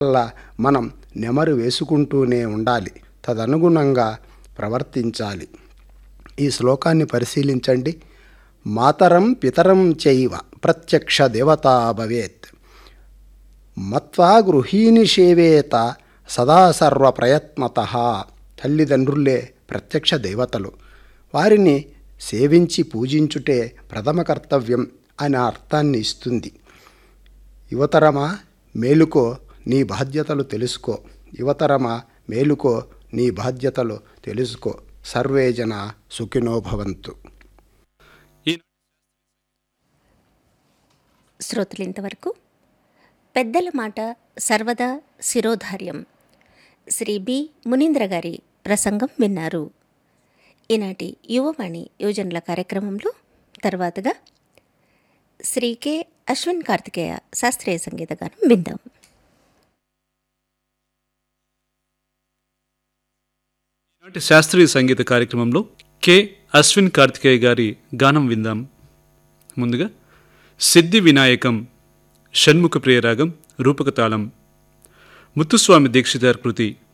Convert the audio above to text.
వల్ల మనం నెమరు వేసుకుంటూనే ఉండాలి తదనుగుణంగా ప్రవర్తించాలి ఈ శ్లోకాన్ని పరిశీలించండి మాతరం పితరం చైవ ప్రత్యక్ష దేవతా భవేత్ మత్వా గృహీని సేవేత సదా సర్వ ప్రయత్నత తల్లిదండ్రులే ప్రత్యక్ష దేవతలు వారిని సేవించి పూజించుటే ప్రథమ కర్తవ్యం అనే అర్థాన్ని ఇస్తుంది యువతరమా మేలుకో నీ బాధ్యతలు తెలుసుకో యువతరమా మేలుకో నీ బాధ్యతలు తెలుసుకో సర్వే జన సుఖినో భవంతు ఈ శ్రోతలు ఇంతవరకు పెద్దల మాట సర్వదా శిరోధార్యం శ్రీ బి మునీంద్ర గారి ప్రసంగం విన్నారు ఈనాటి యువవాణి యోజనల కార్యక్రమంలో తర్వాతగా శ్రీ కె అశ్విన్ కార్తికేయ శాస్త్రీయ సంగీత గానం విందాం ఈనాటి శాస్త్రీయ సంగీత కార్యక్రమంలో కె అశ్విన్ కార్తికేయ గారి గానం విందాం ముందుగా సిద్ధి వినాయకం షణ్ముఖ ప్రియరాగం రూపకతాళం ముత్తుస్వామి దీక్షితార్ కృతి